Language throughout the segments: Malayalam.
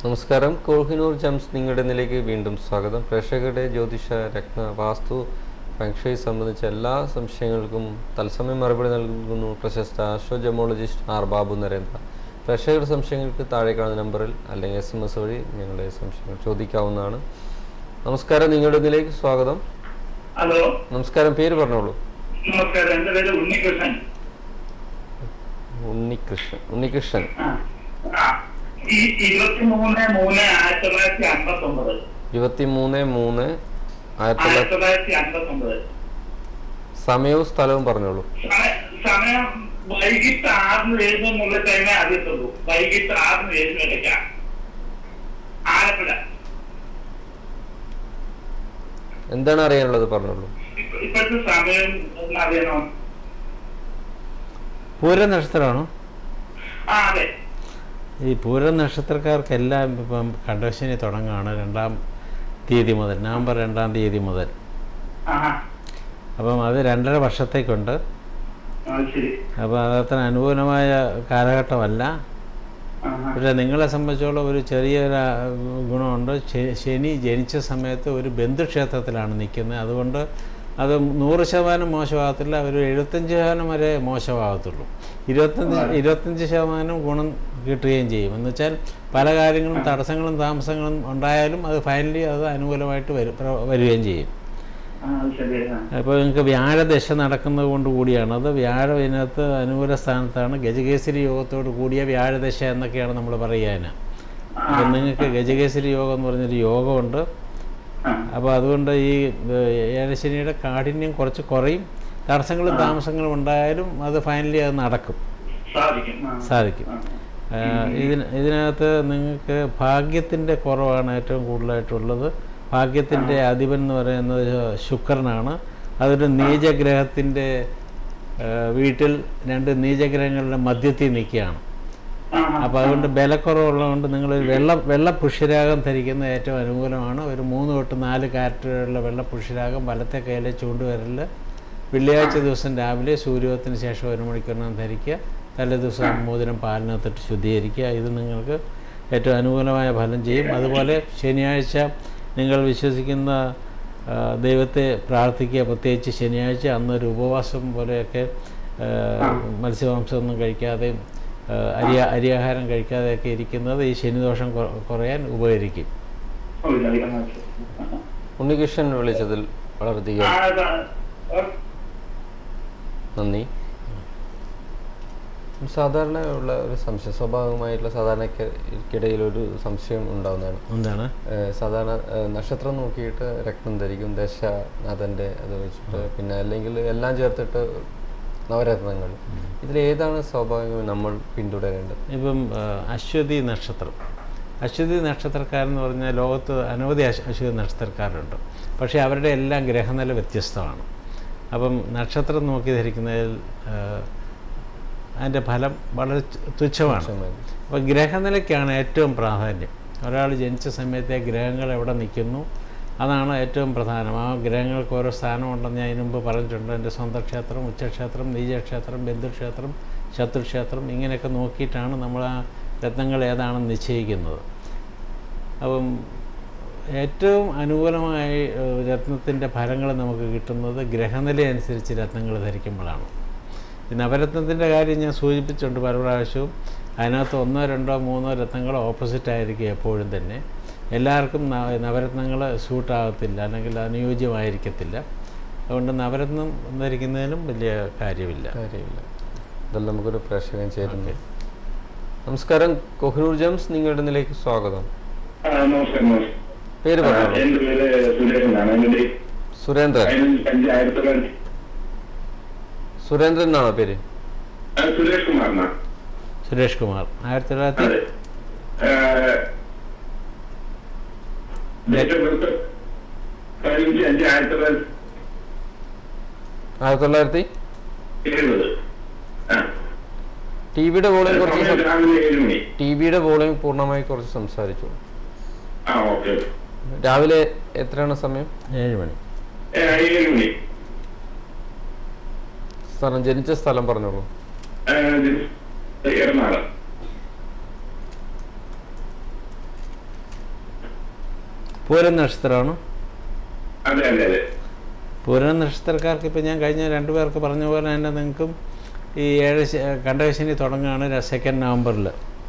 നമസ്കാരം കോഹിനൂർ ജംസ് നിങ്ങളുടെ നിലയ്ക്ക് വീണ്ടും സ്വാഗതം പ്രേക്ഷകരുടെ ജ്യോതിഷ രത്ന വാസ്തു ഫെങ്ഷയി സംബന്ധിച്ച എല്ലാ സംശയങ്ങൾക്കും തത്സമയം മറുപടി നൽകുന്നു പ്രശസ്ത astro gemologist R Babu Narendra പ്രേക്ഷകരുടെ സംശയങ്ങൾക്ക് താഴെ കാണുന്ന നമ്പറിൽ അല്ലെങ്കിൽ എസ് എം എസ് വഴി ഞങ്ങളുടെ സംശയങ്ങൾ ചോദിക്കാവുന്നതാണ് നമസ്കാരം നിങ്ങളുടെ നിലയ്ക്ക് സ്വാഗതം ഹലോ നമസ്കാരം പേര് പറഞ്ഞോളൂ നമസ്കാരം എന്റെ പേര് ഉണ്ണികൃഷ്ണൻ ഉണ്ണികൃഷ്ണൻ ഉണ്ണികൃഷ്ണൻ ആ. ആ. ഈ ഇരുപത്തി മൂന്ന് മൂന്ന് ആയിരത്തി തൊള്ളായിരത്തി അമ്പത്തി ഒമ്പത് ഇരുപത്തി മൂന്ന് മൂന്ന് ആയിരത്തി ആയിരത്തി തൊള്ളായിരത്തി തൊള്ളായിരത്തി അമ്പത്തി ഒമ്പത് സമയവും സ്ഥലവും പറഞ്ഞോളൂ സമയം വൈകിട്ട് ആറിന് ഏഴ് എന്നുള്ള ടൈമേ അറിയത്തുള്ളൂ വൈകിട്ട് ആറിന് ഏഴ് വരയ്ക്കാം ആലപ്പുഴ എന്താണ് അറിയാനുള്ളത് പറഞ്ഞോളൂ ഇപ്പ- ഇപ്പോഴത്തെ സമയം ഒന്ന് അറിയണോ പൂര നക്ഷത്രമാണോ ആ അതെ ഈ പൂര നക്ഷത്രക്കാർക്കെല്ലാം ഇപ്പം കണ്ടശനി തുടങ്ങുകയാണ് രണ്ടാം തീയതി മുതൽ നവംബർ രണ്ടാം തീയതി മുതൽ ആഹാ അപ്പം അത് രണ്ടര വർഷത്തേക്കുണ്ട് ആ ശരി അപ്പോൾ അതത്ര അനുകൂലമായ കാലഘട്ടമല്ല ആഹാ പക്ഷേ നിങ്ങളെ സംബന്ധിച്ചോളം ഒരു ചെറിയൊരു ആ, ഗുണമുണ്ട് ശ- ശനി ജനിച്ച സമയത്ത് ഒരു ബന്ധുക്ഷേത്രത്തിലാണ് നിൽക്കുന്നത് അതുകൊണ്ട് അത് നൂറ് ശതമാനം മോശമാകത്തില്ല ഒരു എഴുപത്തഞ്ച് ശതമാനം വരെ മോശമാകത്തുള്ളൂ ഇരുപത്തഞ്ച് ഇരുപത്തഞ്ച് ശതമാനം ഗുണം കിട്ടുകയും ചെയ്യും എന്ന് വെച്ചാൽ പല കാര്യങ്ങളും തടസ്സങ്ങളും താമസങ്ങളും ഉണ്ടായാലും അത് ഫൈനലി അത് അനുകൂലമായിട്ട് വരും പ്ര- വരികയും ചെയ്യും ആ ശരി ആ അപ്പോൾ നിങ്ങൾക്ക് വ്യാഴദശ നടക്കുന്നത് കൊണ്ട് കൂടിയാണ് അത് വ്യാഴം ഇതിനകത്ത് അനുകൂല സ്ഥാനത്താണ് ഗജകേസരി യോഗത്തോട് കൂടിയ വ്യാഴദശ എന്നൊക്കെയാണ് നമ്മൾ പറയുക അപ്പം നിങ്ങൾക്ക് ഗജകേസരി യോഗം എന്ന് പറഞ്ഞൊരു യോഗമുണ്ട് ആ. അപ്പോൾ അതുകൊണ്ട് ഈ ഏഹ്, ഏഴശനിയുടെ കാഠിന്യം കുറച്ച് കുറയും തടസ്സങ്ങളും താമസങ്ങളും ഉണ്ടായാലും അത് ഫൈനലി അത് നടക്കും സാധിക്കും ആ. സാധിക്കും ആ. ഏഹ്, ഇതിന് ഇതിനകത്ത് നിങ്ങൾക്ക് ഭാഗ്യത്തിൻ്റെ കുറവാണ് ഏറ്റവും കൂടുതലായിട്ടുള്ളത് ഭാഗ്യത്തിൻ്റെ അധിപൻ എന്ന് പറയുന്നത് ശുക്രനാണ് അതൊരു നീചഗ്രഹത്തിൻ്റെ ഏഹ്, വീട്ടിൽ രണ്ട് നീചഗ്രഹങ്ങളുടെ മധ്യത്തിൽ നിൽക്കുകയാണ് ആഹാ. അപ്പോൾ അതുകൊണ്ട് ബലക്കുറവുള്ളതുകൊണ്ട് നിങ്ങൾ വെള്ള വെള്ള പുഷ്യരാഗം ധരിക്കുന്നത് ഏറ്റവും അനുകൂലമാണ് ഒരു മൂന്ന് തൊട്ട് നാല് കാരറ്റുള്ള വെള്ള പുഷ്യരാഗം വലത്തെ കയ്യിലെ ചൂണ്ടുവിരലിൽ വെള്ളിയാഴ്ച ദിവസം രാവിലെ സൂര്യോദയത്തിന് ശേഷം ഒരു മണിക്കൂറിനകം ധരിക്കുക തലേ ദിവസം മോതിരം പാലിനകത്തിട്ട് ശുദ്ധീകരിക്കുക ഇത് നിങ്ങൾക്ക് ഏറ്റവും അനുകൂലമായ ഫലം ചെയ്യും അതുപോലെ ശനിയാഴ്ച നിങ്ങൾ വിശ്വസിക്കുന്ന ആ, ദൈവത്തെ പ്രാർത്ഥിക്കുക പ്രത്യേകിച്ച് ശനിയാഴ്ച അന്നൊരു ഉപവാസം പോലെയൊക്കെ ആ, മത്സ്യമാംസമൊന്നും കഴിക്കാതെയും ആ, അരി അരിയാഹാരം കഴിക്കാതെയൊക്കെ ഇരിക്കുന്നത് ഈ ശനിദോഷം കുറ- കുറയാൻ ഉപകരിക്കും ഓ, ഇല്ല, ഇല്ല, ആ, ശരി. ആ. ഉണ്ണികൃഷ്ണൻ വിളിച്ചതിൽ വളരെയധികം ആ, അതാ. ഓ, നന്ദി സാധാരണ ഉള്ള ഒരു സംശയം സ്വാഭാവികമായിട്ടുള്ള സാധാരണക്കിടയിൽ ഒരു സംശയം ഉണ്ടാകുന്നതാണ് എന്താണ് ഏഹ് സാധാരണ ഏഹ് നക്ഷത്രം നോക്കിയിട്ട് രക്തം ധരിക്കും ദശ നാഥൻ്റെ അത് വെച്ചിട്ട് പിന്നെ അല്ലെങ്കിൽ എല്ലാം ചേർത്തിട്ട് നവരത്നങ്ങൾ ഇതിൽ ഏതാണ് സ്വാഭാവികമായി നമ്മൾ പിന്തുടരേണ്ടത് ഇപ്പം ആ, അശ്വതി നക്ഷത്രം അശ്വതി നക്ഷത്രക്കാരെന്ന് പറഞ്ഞാൽ ലോകത്ത് അനവധി അശ്വ അശ്വതി നക്ഷത്രക്കാരുണ്ട് പക്ഷേ അവരുടെ എല്ലാം ഗ്രഹനില വ്യത്യസ്തമാണ് അപ്പം നക്ഷത്രം നോക്കി ധരിക്കുന്നതിൽ ആ, അതിൻ്റെ ഫലം വളരെ തു- തുച്ഛമാണ് അപ്പോൾ ഗ്രഹനിലയ്ക്കാണ് ഏറ്റവും പ്രാധാന്യം ഒരാൾ ജനിച്ച സമയത്തെ ഗ്രഹങ്ങൾ എവിടെ നിൽക്കുന്നു അതാണ് ഏറ്റവും പ്രധാനം ആ ഗ്രഹങ്ങൾക്ക് ഓരോ സ്ഥാനമുണ്ടെന്ന് ഞാൻ ഇതിനു മുമ്പ് പറഞ്ഞിട്ടുണ്ട് എൻ്റെ സ്വന്തം ക്ഷേത്രം ഉച്ചക്ഷേത്രം നീചക്ഷേത്രം ബന്ധുക്ഷേത്രം ശത്രുക്ഷേത്രം ഇങ്ങനെയൊക്കെ നോക്കിയിട്ടാണ് നമ്മൾ ആ രത്നങ്ങൾ ഏതാണെന്ന് നിശ്ചയിക്കുന്നത് അപ്പം ഏറ്റവും അനുകൂലമായി ഏഹ്, രത്നത്തിൻ്റെ ഫലങ്ങൾ നമുക്ക് കിട്ടുന്നത് ഗ്രഹനില അനുസരിച്ച് രത്നങ്ങൾ ധരിക്കുമ്പോഴാണ് ഈ നവരത്നത്തിൻ്റെ കാര്യം ഞാൻ സൂചിപ്പിച്ചിട്ടുണ്ട് പല പ്രാവശ്യവും അതിനകത്ത് ഒന്നോ രണ്ടോ മൂന്നോ രത്നങ്ങൾ ഓപ്പോസിറ്റ് ആയിരിക്കും എപ്പോഴും തന്നെ എല്ലാവർക്കും ന- നവരത്നങ്ങൾ സൂട്ടാകത്തില്ല അല്ലെങ്കിൽ അനുയോജ്യമായിരിക്കത്തില്ല അതുകൊണ്ട് നവരത്നം ധരിക്കുന്നതിനും വലിയ കാര്യമില്ല കാര്യമില്ല ഇതെല്ലാം നമുക്കൊരു പ്രേക്ഷകൻ ചേരുന്നു നമസ്കാരം കൊഹിനൂർ ജംസ് നിങ്ങളുടെ നിലയ്ക്ക് സ്വാഗതം ആ, നമസ്കാരം നമസ്കാരം. പേര് ആ, പറഞ്ഞോളൂ എന്റെ പേര് സുരേഷ് എന്നാണ് എന്റെ സുരേന്ദ്രൻ പതിനഞ്ച് ആയിരത്തി തൊള്ളായിരത്തി സുരേന്ദ്രൻ എന്നാണോ പേര് ആ, സുരേഷ് കുമാർ എന്നാ സുരേഷ് കുമാർ ആയിരത്തി തൊള്ളായിരത്തി അതെ ഡേറ്റ് ഓഫ് ബർത്ത് പതിനഞ്ച് അഞ്ച് ആയിരത്തി തൊള്ളായിരത്തി ആയിരത്തി തൊള്ളായിരത്തി എഴുപത് ആ ടി വിയുടെ വോളിയം കുറച്ച് സമയം രാവിലെ ഏഴ് മണി ടി വിയുടെ വോളിയം പൂർണ്ണമായി കുറച്ച് സംസാരിച്ചു ആ ഓക്കെ രാവിലെ എത്രയാണ് സമയം ഏഴ് മണി ഏഴ് മണി സ്ഥലം ജനിച്ച സ്ഥലം പറഞ്ഞോളൂ ആ, ഇത് എറണാകുളം പൂരം നക്ഷത്രമാണ് അതെ അതെ അതെ പൂരം നക്ഷത്രക്കാർക്ക് ഇപ്പം ഞാൻ കഴിഞ്ഞ രണ്ടു പേർക്ക് പറഞ്ഞ പോലെ തന്നെ നിങ്ങൾക്കും ഈ ഏഴ് ശ- കണ്ടകശനി തുടങ്ങുകയാണ് സെക്കൻഡ് നവംബറിൽ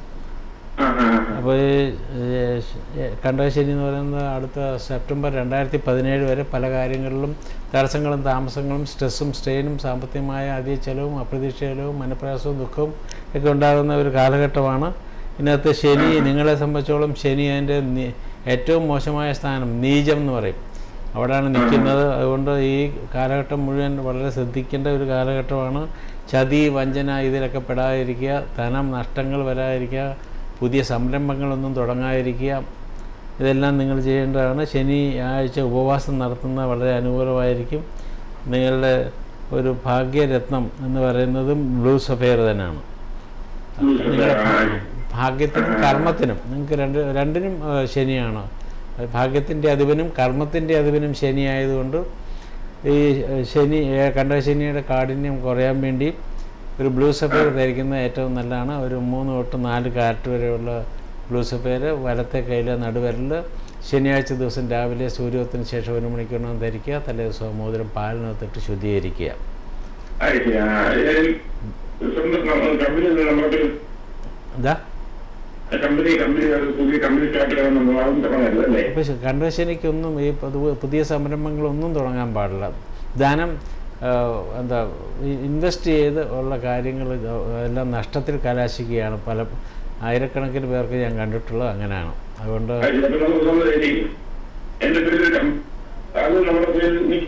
ആ ആ ആ. അപ്പോൾ ഈ ഏഹ്, ശ- ഏഹ്, കണ്ടകശനി എന്ന് പറയുന്നത് അടുത്ത സെപ്റ്റംബർ രണ്ടായിരത്തി പതിനേഴ് വരെ പല കാര്യങ്ങളിലും തടസ്സങ്ങളും താമസങ്ങളും സ്ട്രെസ്സും സ്ട്രെയിനും സാമ്പത്തികമായ അധിക ചെലവും അപ്രതീക്ഷ ചെലവും മനപ്രയാസവും ദുഃഖവും ഒക്കെ ഉണ്ടാകുന്ന ഒരു കാലഘട്ടമാണ് ഇതിനകത്ത് ശനി നിങ്ങളെ സംബന്ധിച്ചോളം ശനി അതിൻ്റെ നി- ഏറ്റവും മോശമായ സ്ഥാനം നീചം എന്ന് പറയും അവിടെയാണ് നിൽക്കുന്നത് അതുകൊണ്ട് ഈ കാലഘട്ടം മുഴുവൻ വളരെ ശ്രദ്ധിക്കേണ്ട ഒരു കാലഘട്ടമാണ് ചതി വഞ്ചന ഇതിലൊക്കെ പെടാതിരിക്കുക ധനം നഷ്ടങ്ങൾ വരാതിരിക്കുക പുതിയ സംരംഭങ്ങളൊന്നും തുടങ്ങാതിരിക്കുക ഇതെല്ലാം നിങ്ങൾ ചെയ്യേണ്ടതാണ് ശനി ആഴ്ച ഉപവാസം നടത്തുന്നത് വളരെ അനുകൂലമായിരിക്കും നിങ്ങളുടെ ഒരു ഭാഗ്യരത്നം എന്ന് പറയുന്നതും ബ്ലൂ സഫയർ തന്നെയാണ് നിങ്ങളുടെ ഭാ- ഭാഗ്യത്തിനും കർമ്മത്തിനും നിങ്ങൾക്ക് രണ്ട് രണ്ടിനും ആ, ശനിയാണ് ഭാഗ്യത്തിൻ്റെ അധിപനും കർമ്മത്തിൻ്റെ അധിപനും ശനി ആയതുകൊണ്ട് ഈ ആ, ശനി ഏ, കണ്ട ശനിയുടെ കാഠിന്യം കുറയാൻ വേണ്ടി ഒരു ബ്ലൂ സഫയർ ധരിക്കുന്നത് ഏറ്റവും നല്ലതാണ് ഒരു മൂന്ന് തൊട്ട് നാല് കാരറ്റ് വരെയുള്ള ബ്ലൂ സഫയർ വലത്തെ കയ്യിലെ നടുവരൽ ശനിയാഴ്ച ദിവസം രാവിലെ സൂര്യോദയത്തിന് ശേഷം ഒരു മണിക്കൂറിനകം ധരിക്കുക തലേ ദിവസം മോതിരം പാലിനകത്തിട്ട് ശുദ്ധീകരിക്കുക അത് ശരി. ആ, ഏതായാലും സ്വന്തം കം- കമ്പനി നമ്മുടെ എന്താ കമ്പനി കമ്പനി അത് പുതിയ കമ്പനി സ്റ്റാർട്ട് ചെയ്യണമെന്ന് ആദ്യം പറഞ്ഞല്ലോ അല്ലേ ഇപ്പോൾ കൺവെൻഷനിക്കൊന്നും ഈ പുതു- പുതിയ സംരംഭങ്ങളൊന്നും തുടങ്ങാൻ പാടില്ല ധനം ആ, എന്താ ഇൻവെസ്റ്റ് ചെയ്ത് ഉള്ള കാര്യങ്ങൾ ഇത് എല്ലാം നഷ്ടത്തിൽ കലാശിക്കുകയാണ് പല ആയിരക്കണക്കിന് പേർക്ക് ഞാൻ കണ്ടിട്ടുള്ളത് അങ്ങനെയാണ് അതുകൊണ്ട് അത് ചിലപ്പോൾ നമുക്ക് തോന്നുന്നത് ശരി. എന്റെ പേരിൽ കം- അത് നമ്മുടെ പേരിൽ നി-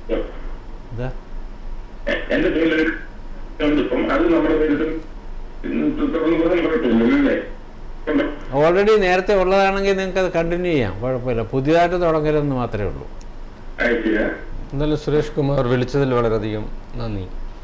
എന്താ എ- എന്റെ പേരിൽ ഉണ്ട് ഇപ്പം അത് നമ്മുടെ പേരിൽ തുടർന്ന് പോകാൻ കുഴപ്പമില്ല അല്ലേ കണ്ടോ? ഓൾറെഡി നേരത്തെ ഉള്ളതാണെങ്കിൽ നിങ്ങൾക്ക് അത് കണ്ടിന്യൂ ചെയ്യാം കുഴപ്പമില്ല പുതിയതായിട്ട് തുടങ്ങരുതെന്ന് മാത്രമേ ഉള്ളൂ അത് ശരിയാ. എന്തായാലും സുരേഷ് കുമാർ വിളിച്ചതിൽ വളരെയധികം നന്ദി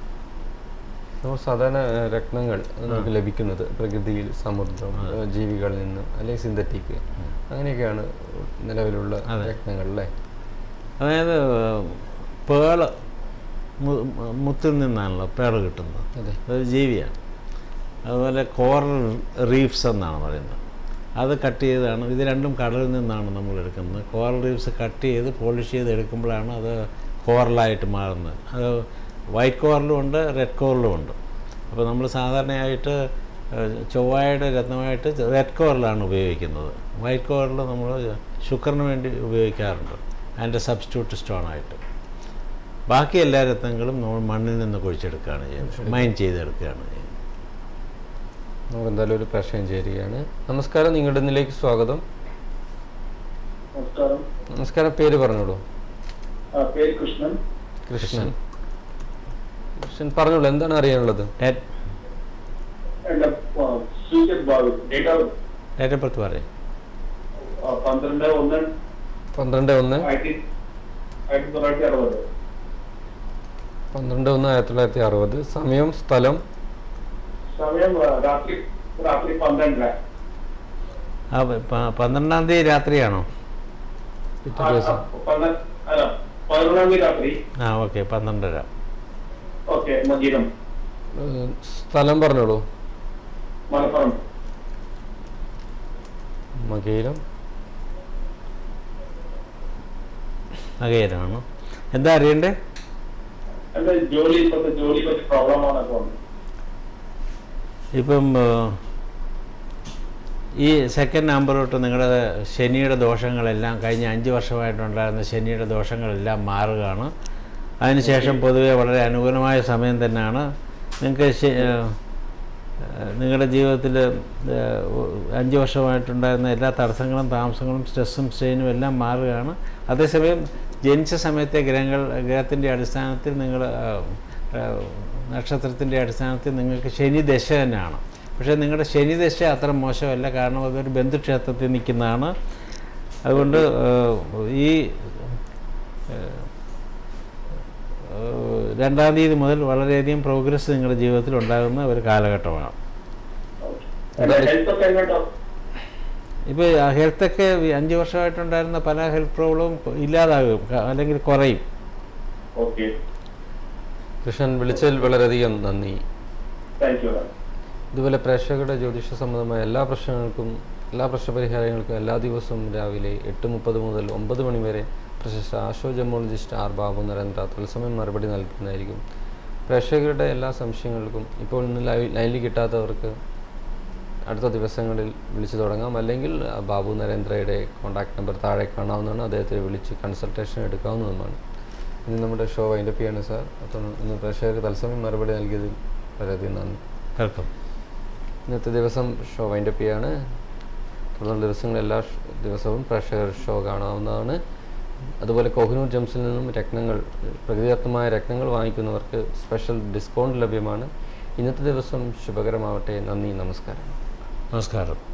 നമ്മൾ സാധാരണ ഏഹ്, രത്നങ്ങൾ നമുക്ക് ലഭിക്കുന്നത് പ്രകൃതിയിൽ സമുദ്രം ഏഹ്, ജീവികളിൽ നിന്ന് അല്ലെങ്കിൽ സിന്തറ്റിക് അങ്ങനെയൊക്കെയാണ് നിലവിലുള്ള അതെ. രത്നങ്ങൾ അല്ലേ അതായത് പേള് മുത്തിൽ നിന്നാണല്ലോ പേള് കിട്ടുന്നത് അതെ അതൊരു ജീവിയാണ് അതുപോലെ കോറൽ റീഫ്സ് എന്നാണ് പറയുന്നത് അത് കട്ട് ചെയ്താണ് ഇത് രണ്ടും കടലിൽ നിന്നാണ് നമ്മൾ എടുക്കുന്നത് കോറൽ റീഫ്സ് കട്ട് ചെയ്ത് പോളിഷ് ചെയ്ത് എടുക്കുമ്പോഴാണ് അത് കോറലായിട്ട് മാറുന്നത് അത് വൈറ്റ് കോറലും ഉണ്ട് റെഡ് കോറലും ഉണ്ട് അപ്പോൾ നമ്മൾ സാധാരണയായിട്ട് ഏഹ്, ചൊവ്വായുടെ രത്നമായിട്ട് റെഡ് കോറലാണ് ഉപയോഗിക്കുന്നത് വൈറ്റ് കോറൽ നമ്മൾ ശുക്രന് വേണ്ടി ഉപയോഗിക്കാറുണ്ട് അതിൻ്റെ സബ്സ്റ്റിറ്റ്യൂട്ട് സ്റ്റോൺ ആയിട്ട് ബാക്കി എല്ലാ രത്നങ്ങളും നമ്മൾ മണ്ണിൽ നിന്ന് കുഴിച്ചെടുക്കുകയാണ് ചെയ്യുന്നത് മൈൻ ചെയ്തെടുക്കുകയാണ് ചെയ്യുന്നത് നമുക്ക് എന്തായാലും ഒരു പ്രശ്നം ചേരുകയാണ് നമസ്കാരം നിങ്ങളുടെ ഇതിലേക്ക് സ്വാഗതം നമസ്കാരം നമസ്കാരം പേര് പറഞ്ഞോളൂ ആ, പേര് കൃഷ്ണൻ കൃഷ്ണൻ കൃഷ്ണൻ പറഞ്ഞോളൂ എന്താണ് അറിയാനുള്ളത് ഡേറ്റ് എന്റെ Suchith Babu date of date of birth പറയും പന്ത്രണ്ട് ഒന്ന് പന്ത്രണ്ട് ഒന്ന് ആയിരത്തി ആയിരത്തി തൊള്ളായിരത്തി അറുപത് പന്ത്രണ്ട് ഒന്ന് ആയിരത്തി തൊള്ളായിരത്തി അറുപത് സമയം സ്ഥലം സമയം ആ, രാത്രി രാത്രി പന്ത്രണ്ടര ആ പ- പന്ത്രണ്ടാം തീയതി രാത്രിയാണോ പിറ്റേ ആ, ദിവസം ആ, പന്ത്ര- അല്ല പതിനൊന്നാം തീയതി രാത്രി ആ ഓക്കെ പന്ത്രണ്ടര ഓക്കെ മജീദം ഏഹ്, സ്ഥലം പറഞ്ഞോളൂ മലപ്പുറം മകയിരം അകേരാണ് എന്താ അറിയണ്ടേ എന്റെ ജോലി ഇപ്പോഴത്തെ ജോലി കുറച്ച് പ്രോബ്ലമാണ് അപ്പോൾ ഇപ്പം ആ, ഈ സെക്കൻഡ് നമ്പർ തൊട്ട് നിങ്ങളുടെ ശനിയുടെ ദോഷങ്ങളെല്ലാം കഴിഞ്ഞ അഞ്ച് വർഷമായിട്ടുണ്ടായിരുന്ന ശനിയുടെ ദോഷങ്ങളെല്ലാം മാറുകയാണ് അതിനുശേഷം പൊതുവെ വളരെ അനുകൂലമായ സമയം തന്നെയാണ് നിങ്ങൾക്ക് ശ- ആ, നിങ്ങളുടെ ജീവിതത്തിൽ അഞ്ച് വർഷമായിട്ടുണ്ടായിരുന്ന എല്ലാ തടസ്സങ്ങളും താമസങ്ങളും സ്ട്രെസ്സും സ്ട്രെയിനും എല്ലാം മാറുകയാണ് അതേസമയം ജനിച്ച സമയത്തെ ഗ്രഹങ്ങൾ ഗ്രഹത്തിൻ്റെ അടിസ്ഥാനത്തിൽ നിങ്ങൾ നക്ഷത്രത്തിൻ്റെ അടിസ്ഥാനത്തിൽ നിങ്ങൾക്ക് ശനി ദശ തന്നെയാണ് പക്ഷേ നിങ്ങളുടെ ശനി ദശ അത്ര മോശമല്ല കാരണം അതൊരു ബന്ധുക്ഷേത്രത്തിൽ നിൽക്കുന്നതാണ് അതുകൊണ്ട് ആ, ഈ ആ, ഏഹ് രണ്ടാം തീയതി മുതൽ വളരെയധികം പ്രോഗ്രസ് നിങ്ങളുടെ ജീവിതത്തിൽ ഉണ്ടാകുന്ന ഒരു കാലഘട്ടമാണ് എന്റെ ഹെൽത്ത് ഒക്കെ എങ്ങോട്ടോ ഇപ്പോൾ ഹെൽത്തൊക്കെ അഞ്ച് വർഷമായിട്ടുണ്ടായിരുന്ന പല ഹെൽത്ത് പ്രോബ്ലവും ഇല്ലാതാകും ക- അല്ലെങ്കിൽ കുറയും ഓക്കെ കൃഷ്ണൻ വിളിച്ചതിൽ വളരെയധികം നന്ദി താങ്ക് യു ഇതുപോലെ പ്രേക്ഷകരുടെ ജ്യോതിഷ സംബന്ധമായ എല്ലാ പ്രശ്നങ്ങൾക്കും എല്ലാ പ്രശ്നപരിഹാരങ്ങൾക്കും എല്ലാ ദിവസവും രാവിലെ എട്ട് മുപ്പത് മുതൽ ഒമ്പത് മണി വരെ പ്രശസ്ത ആശോ ജമോളജിസ്റ്റ് ആർ ബാബു നരേന്ദ്ര തത്സമയം മറുപടി നൽകുന്നതായിരിക്കും പ്രേക്ഷകരുടെ എല്ലാ സംശയങ്ങൾക്കും ഇപ്പോൾ ഇന്ന് ലൈ- ലൈനിൽ കിട്ടാത്തവർക്ക് അടുത്ത ദിവസങ്ങളിൽ വിളിച്ചു തുടങ്ങാം അല്ലെങ്കിൽ ആ, ബാബു നരേന്ദ്രയുടെ കോൺടാക്ട് നമ്പർ താഴെ കാണാവുന്നതാണ് അദ്ദേഹത്തെ വിളിച്ച് കൺസൾട്ടേഷൻ എടുക്കാവുന്നതുമാണ് ഇന്ന് നമ്മുടെ ഷോ വൈൻഡപ്പ് ചെയ്യാണ് സാർ അപ്പം ഇന്ന് പ്രേക്ഷകർക്ക് തത്സമയം മറുപടി നൽകിയതിൽ വളരെയധികം നന്ദി വെൽക്കം ഇന്നത്തെ ദിവസം ഷോ വൈൻഡപ്പ് ചെയ്യാണ് തുടർന്നുള്ള ദിവസങ്ങൾ എല്ലാ ഷ് ദിവസവും പ്രേക്ഷകർ ഷോ കാണാവുന്നതാണ് അതുപോലെ കോഹിനൂർ ജംസിൽ നിന്നും രത്നങ്ങൾ പ്രകൃതിദത്തമായ രത്നങ്ങൾ വാങ്ങിക്കുന്നവർക്ക് സ്പെഷ്യൽ ഡിസ്കൗണ്ട് ലഭ്യമാണ് ഇന്നത്തെ ദിവസം ശുഭകരമാവട്ടെ നന്ദി നമസ്കാരം നമസ്കാരം